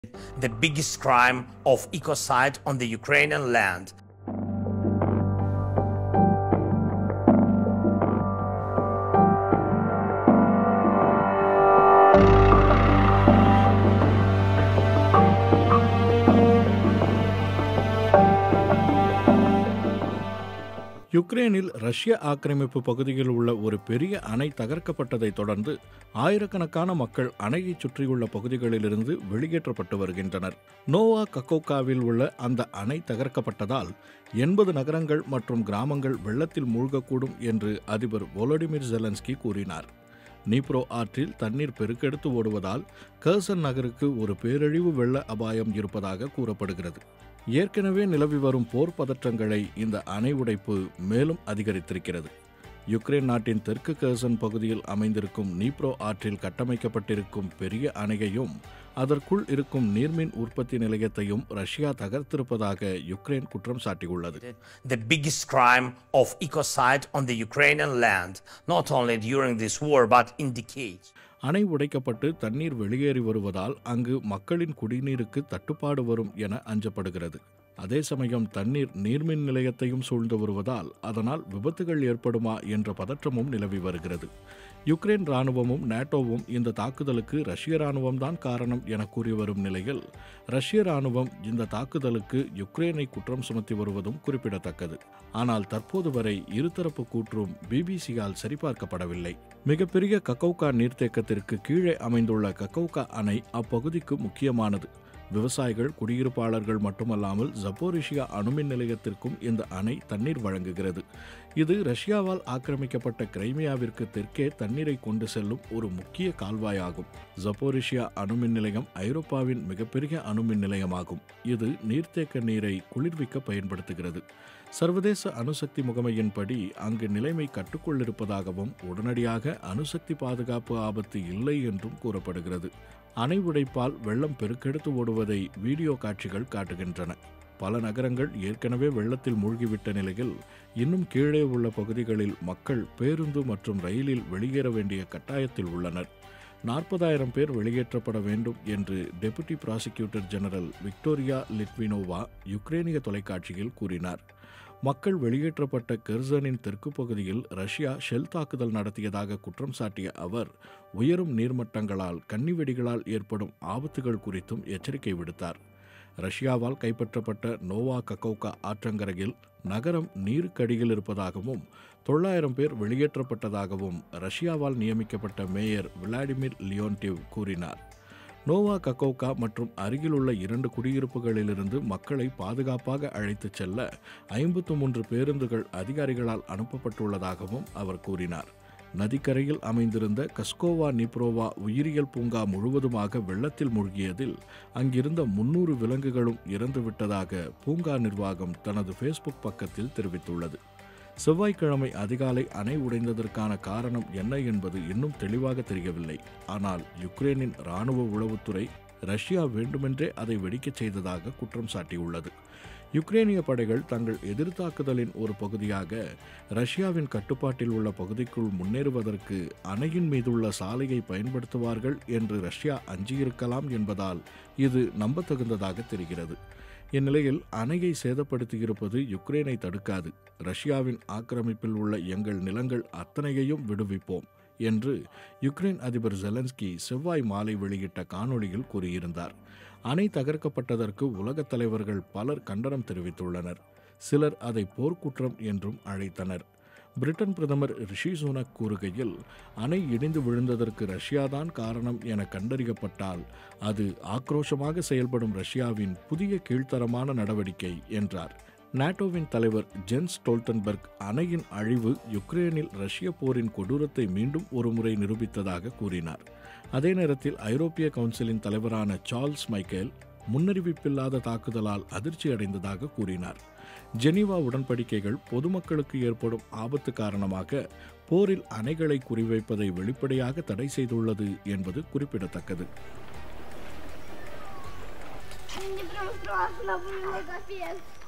the biggest crime of ecocide on the Ukrainian land. யுக்ரேனில் ரஷ்ய ஆக்கிரமிப்பு பகுதியில் உள்ள ஒரு பெரிய அணை தகர்க்கப்பட்டதைத் தொடர்ந்து ஆயிரக்கணக்கான மக்கள் அணையைச் சுற்றியுள்ள பகுதிகளிலிருந்து வெளியேற்றப்பட்டு வருகின்றனர் நோவா கக்கோக்காவில் உள்ள அந்த அணை தகர்க்கப்பட்டதால் எண்பது நகரங்கள் மற்றும் கிராமங்கள் வெள்ளத்தில் மூழ்கக்கூடும் என்று அதிபர் வோலடிமிர் ஜெலன்ஸ்கி கூறினார் நீப்ரோ ஆற்றில் தண்ணீர் பெருக்கெடுத்து ஓடுவதால் கர்சன் நகருக்கு ஒரு பேரழிவு வெள்ள அபாயம் இருப்பதாக கூறப்படுகிறது ஏற்கனவே நிலவி வரும் போர் பதற்றங்களை இந்த அணை உடைப்பு மேலும் அதிகரித்திருக்கிறது யுக்ரைன் நாட்டின் தெற்கு கர்சன் பகுதியில் அமைந்திருக்கும் நீப்ரோ ஆற்றில் கட்டமைக்கப்பட்டிருக்கும் பெரிய அணையையும் அதற்குள் இருக்கும் நீர்மின் உற்பத்தி நிலையத்தையும் ரஷ்யா தகர்த்திருப்பதாக யுக்ரைன் குற்றம் சாட்டியுள்ளது The biggest crime of ecocide on the Ukrainian land, not only during this war but in decades. அணை உடைக்கப்பட்டு தண்ணீர் வெளியேறி வருவதால் அங்கு மக்களின் குடிநீருக்கு தட்டுப்பாடு வரும் என அஞ்சப்படுகிறது அதே சமயம் தண்ணீர் நீர்மின் நிலையத்தையும் சூழ்ந்து வருவதால் அதனால் விபத்துகள் ஏற்படுமா என்ற பதற்றமும் நிலவி வருகிறது யுக்ரைன் ராணுவமும் நேட்டோவும் இந்த தாக்குதலுக்கு ரஷ்ய ராணுவம்தான் காரணம் என கூறி வரும் நிலையில் ரஷ்ய ராணுவம் இந்த தாக்குதலுக்கு யுக்ரைனை குற்றம் சுமத்தி வருவதும் குறிப்பிடத்தக்கது ஆனால் தற்போது வரை இருதரப்பு கூற்றும் பிபிசியால் சரிபார்க்கப்படவில்லை மிகப்பெரிய கக்கௌகா நீர்த்தேக்கத்திற்கு கீழே அமைந்துள்ள கக்கௌகா அணை அப்பகுதிக்கு முக்கியமானது விவசாயிகள் குடியிருப்பாளர்கள் மட்டுமல்லாமல் ஜப்போரிஷியா அணுமின் நிலையத்திற்கும் இந்த அணை தண்ணீர் வழங்குகிறது இது ரஷ்யாவால் ஆக்கிரமிக்கப்பட்ட கிரைமியாவிற்கு தெற்கே தண்ணீரை கொண்டு செல்லும் ஒரு முக்கிய கால்வாயாகும் ஜப்போரிஷியா அணுமின் நிலையம் ஐரோப்பாவின் மிகப்பெரிய அணுமின் நிலையமாகும் இது நீர்த்தேக்க நீரை குளிர்விக்க பயன்படுத்துகிறது சர்வதேச அணுசக்தி முகமையின்படி அங்கு நிலைமை கட்டுக்குள் இருப்பதாகவும் உடனடியாக அணுசக்தி பாதுகாப்பு ஆபத்து இல்லை என்றும் கூறப்படுகிறது அணை உடைப்பால் வெள்ளம் பெருக்கெடுத்து ஓடுவதை வீடியோ காட்சிகள் காட்டுகின்றன பல நகரங்கள் ஏற்கனவே வெள்ளத்தில் மூழ்கிவிட்ட நிலையில் இன்னும் கீழே உள்ள பகுதிகளில் மக்கள் பேருந்து மற்றும் ரயிலில் வெளியேற வேண்டிய கட்டாயத்தில் உள்ளனர் நாற்பதாயிரம் பேர் வெளியேற்றப்பட வேண்டும் என்று deputy prosecutor general Victoria Litvinova யுக்ரேனிய தொலைக்காட்சியில் கூறினார் மக்கள் வெளியேற்றப்பட்ட கெர்சனின் தெற்கு பகுதியில் ரஷ்யா ஷெல் தாக்குதல் நடத்தியதாக குற்றம் சாட்டிய அவர் உயரும் நீர்மட்டங்களால் கன்னிவெடிகளால் ஏற்படும் ஆபத்துகள் குறித்தும் எச்சரிக்கை விடுத்தார் ரஷ்யாவால் கைப்பற்றப்பட்ட நோவா கக்கௌகா ஆற்றங்கரையில் நகரம் நீருக்கடியில் இருப்பதாகவும் தொள்ளாயிரம் பேர் வெளியேற்றப்பட்டதாகவும் ரஷ்யாவால் நியமிக்கப்பட்ட மேயர் விளாடிமிர் லியோன்டிவ் கூறினார் நோவா கக்கோகா மற்றும் அருகிலுள்ள இரண்டு குடியிருப்புகளிலிருந்து மக்களை பாதுகாப்பாக அழைத்துச் செல்ல ஐம்பத்து மூன்று பேருந்துகள் அதிகாரிகளால் அனுப்பப்பட்டுள்ளதாகவும் அவர் கூறினார் நதிக்கரையில் அமைந்திருந்த கஸ்கோவா நிப்ரோவா உயிரியல் பூங்கா முழுவதுமாக வெள்ளத்தில் மூழ்கியதில் அங்கிருந்த முன்னூறு விலங்குகளும் இறந்துவிட்டதாக பூங்கா நிர்வாகம் தனது ஃபேஸ்புக் பக்கத்தில் தெரிவித்துள்ளது செவ்வாய்க்கிழமை அதிகாலை அணை உடைந்ததற்கான காரணம் என்ன என்பது இன்னும் தெளிவாக தெரியவில்லை ஆனால் யுக்ரேனின் இராணுவ உளவுத்துறை ரஷ்யா வேண்டுமென்றே அதை வெடிக்கச் செய்ததாக குற்றம் சாட்டியுள்ளது யுக்ரேனிய படைகள் தங்கள் எதிர்த்தாக்குதலின் ஒரு பகுதியாக ரஷ்யாவின் கட்டுப்பாட்டில் உள்ள பகுதிக்குள் முன்னேறுவதற்கு அணையின் மீதுள்ள சாலையை பயன்படுத்துவார்கள் என்று ரஷ்யா அஞ்சியிருக்கலாம் என்பதால் இது நம்பத்தகுந்ததாக தெரிகிறது இந்நிலையில் அணையை சேதப்படுத்தியிருப்பது யுக்ரேனை தடுக்காது ரஷ்யாவின் ஆக்கிரமிப்பில் உள்ள எங்கள் நிலங்கள் அத்தனையையும் விடுவிப்போம் என்று யுக்ரைன் அதிபர் ஜெலன்ஸ்கி செவ்வாய் மாலை வெளியிட்ட காணொளியில் கூறியிருந்தார் அணை தகர்க்கப்பட்டதற்கு உலகத் தலைவர்கள் பலர் கண்டனம் தெரிவித்துள்ளனர் சிலர் அதை போர்க்குற்றம் என்றும் அழைத்தனர் பிரிட்டன் பிரதமர் ரிஷி சுனக் கூறுகையில் அணை இடிந்து விழுந்ததற்கு ரஷ்யாதான் காரணம் என கண்டறியப்பட்டால் அது ஆக்ரோஷமாக செயல்படும் ரஷ்யாவின் புதிய கீழ்த்தரமான நடவடிக்கை என்றார் நாட்டோவின் தலைவர் ஜென்ஸ் ஸ்டோல்டன்பர்க் அணையின் அழிவு யுக்ரேனில் ரஷ்ய போரின் கொடூரத்தை மீண்டும் ஒருமுறை நிரூபித்ததாக கூறினார் அதே நேரத்தில் ஐரோப்பிய கவுன்சிலின் தலைவரான சார்ல்ஸ் மைக்கேல் முன்னறிவிப்பில்லாத தாக்குதலால் அதிர்ச்சி அடைந்ததாக கூறினார் ஜெனீவா உடன்படிக்கைகள் பொதுமக்களுக்கு ஏற்படும் ஆபத்து காரணமாக போரில் அணைகளை குறிவைப்பதை வெளிப்படையாக தடை செய்துள்ளது என்பது குறிப்பிடத்தக்கது Мені прям страшно було, капець.